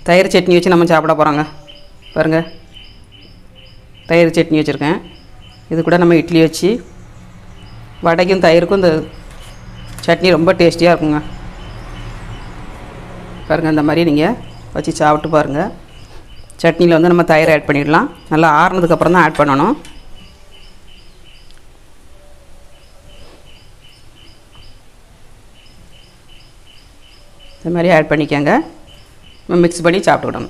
தயிர் சட்னி வச்சு நம்ம சாப்பிட போகிறோங்க பாருங்க தயிர் சட்னி வச்சுருக்கேன் இது கூட நம்ம இட்லி வச்சு வடைக்கும் தயிருக்கும் இந்த சட்னி ரொம்ப டேஸ்டியாக இருக்குங்க பாருங்கள் இந்த மாதிரி நீங்கள் வச்சு சாப்பிட்டு பாருங்கள் சட்னியில் வந்து நம்ம தயிர் ஆட் பண்ணிடலாம் நல்லா ஆறுனதுக்கப்புறம் தான் ஆட் பண்ணணும் இந்த மாதிரி ஆட் பண்ணிக்கோங்க நம்ம மிக்ஸ் பண்ணி சாப்பிட்டுக்கிடணும்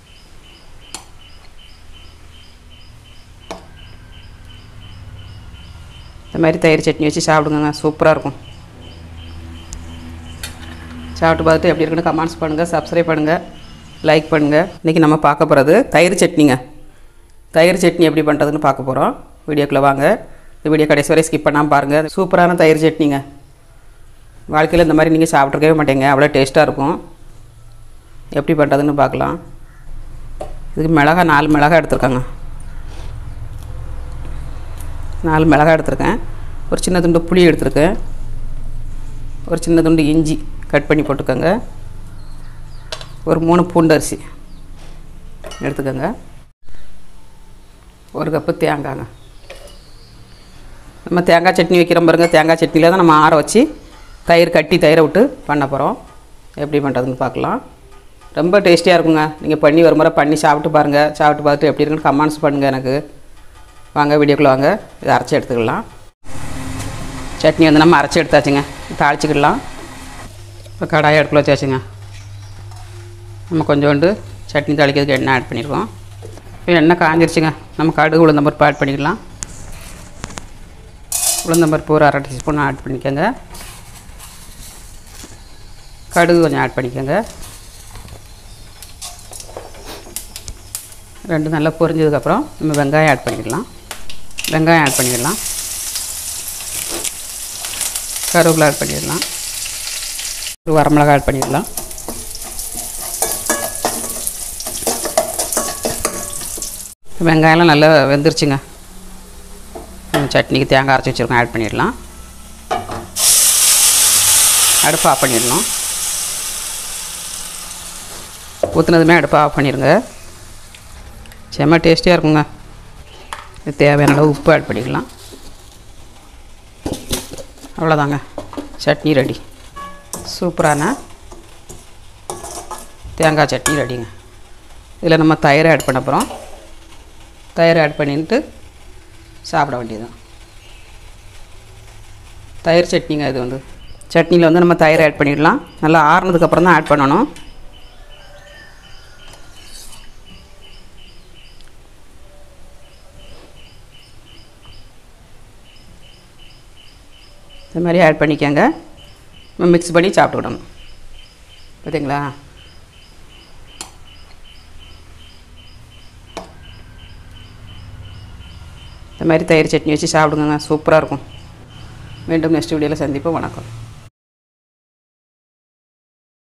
இந்த மாதிரி தயிர் சட்னி வச்சு சாப்பிடுங்க சூப்பராக இருக்கும் சாப்பிட்டு பார்த்துட்டு எப்படி இருக்குன்னு கமெண்ட்ஸ் பண்ணுங்கள் சப்ஸ்கிரைப் பண்ணுங்கள் லைக் பண்ணுங்கள் இன்றைக்கி நம்ம பார்க்க போகிறது தயிர் சட்னிங்க தயிர் சட்னி எப்படி பண்ணுறதுன்னு பார்க்க போகிறோம் வீடியோக்குள்ளே வாங்க இந்த வீடியோ கடைசி வரை ஸ்கிப் பண்ணாமல் பாருங்கள் சூப்பரான தயிர் சட்னிங்க வாழ்க்கையில் இந்த மாதிரி நீங்கள் சாப்பிட்ருக்கவே மாட்டீங்க அவ்வளோ டேஸ்ட்டாக இருக்கும் எப்படி பண்ணுறதுன்னு பார்க்கலாம் இதுக்கு மிளகா நாலு மிளகா எடுத்துருக்காங்க நாலு மிளகா எடுத்திருக்கேன் ஒரு சின்ன துண்டு புளி எடுத்திருக்கேன் ஒரு சின்ன துண்டு இஞ்சி கட் பண்ணி போட்டுக்கோங்க ஒரு மூணு பூண்டு அரிசி எடுத்துக்கோங்க ஒரு கப்பு தேங்காய்ங்க நம்ம தேங்காய் சட்னி வைக்கிறோம் பாருங்க தேங்காய் சட்னியில் தான் நம்ம ஆற வச்சு தயிர் கட்டி தயிரை விட்டு பண்ண போகிறோம் எப்படி பண்ணுறதுன்னு பார்க்கலாம் ரொம்ப டேஸ்டியாக இருக்குங்க நீங்கள் பண்ணி ஒரு முறை பண்ணி சாப்பிட்டு பாருங்கள் சாப்பிட்டு பார்த்துட்டு எப்படி இருக்குன்னு கமெண்ட்ஸ் பண்ணுங்கள் எனக்கு வாங்க வீடியோக்குள்ளே வாங்க இதை அரைச்சி எடுத்துக்கலாம் சட்னி வந்து நம்ம அரைச்சி எடுத்தாச்சுங்க தாளிச்சிக்கிடலாம் இப்போ கடாயை அடுப்பில் வச்சாச்சுங்க நம்ம கொஞ்சோண்டு சட்னி தாளிக்கிறதுக்கு எண்ணெய் ஆட் பண்ணியிருக்கோம் இப்போ எண்ணெய் காஞ்சிருச்சுங்க நம்ம கடுகு உளுந்தம்பருப்பு ஆட் பண்ணிக்கலாம் உளுந்தம்பருப்பு ஒரு அரை டீஸ்பூன் ஆட் பண்ணிக்கோங்க கடுகு கொஞ்சம் ஆட் பண்ணிக்கோங்க ரெண்டு நல்லா பொரிஞ்சதுக்கப்புறம் நம்ம வெங்காயம் ஆட் பண்ணிக்கலாம் வெங்காயம் ஆட் பண்ணிடலாம் கருவேப்பிலை ஆட் பண்ணிடலாம் ஒரு வரமிளகா ஆட் பண்ணிடலாம் வெங்காயம்லாம் நல்லா வெந்துருச்சுங்க நம்ம சட்னிக்கு தேங்காய் அரைச்சி வச்சுருக்கோம் ஆட் பண்ணிடலாம் அடுப்பு ஆஃப் பண்ணிடணும் ஊற்றுனதுமே அடுப்பை ஆஃப் பண்ணிடுங்க செம்ம டேஸ்டியாக இருக்குங்க இது தேவையான அளவு உப்பு ஆட் பண்ணிக்கலாம் அவ்வளோதாங்க சட்னி ரெடி சூப்பரான தேங்காய் சட்னி ரெடிங்க இதில் நம்ம தயிரை ஆட் பண்ண போகிறோம் தயிர் ஆட் பண்ணிட்டு சாப்பிட வேண்டியதுதான் தயிர் சட்னிங்க இது வந்து சட்னியில் வந்து நம்ம தயிர் ஆட் பண்ணிடலாம் நல்லா ஆறுனதுக்கப்புறம் தான் ஆட் பண்ணணும் இந்த மாதிரி ஆட் பண்ணிக்கோங்க நம்ம மிக்ஸ் பண்ணி சாப்பிட்டுக்கிடணும் பார்த்தீங்களா இந்த மாதிரி தயிர் சட்னி வச்சு சாப்பிடுங்க சூப்பராக இருக்கும் மீண்டும் நெக்ஸ்ட் வீடியோவில் சந்திப்போம் வணக்கம்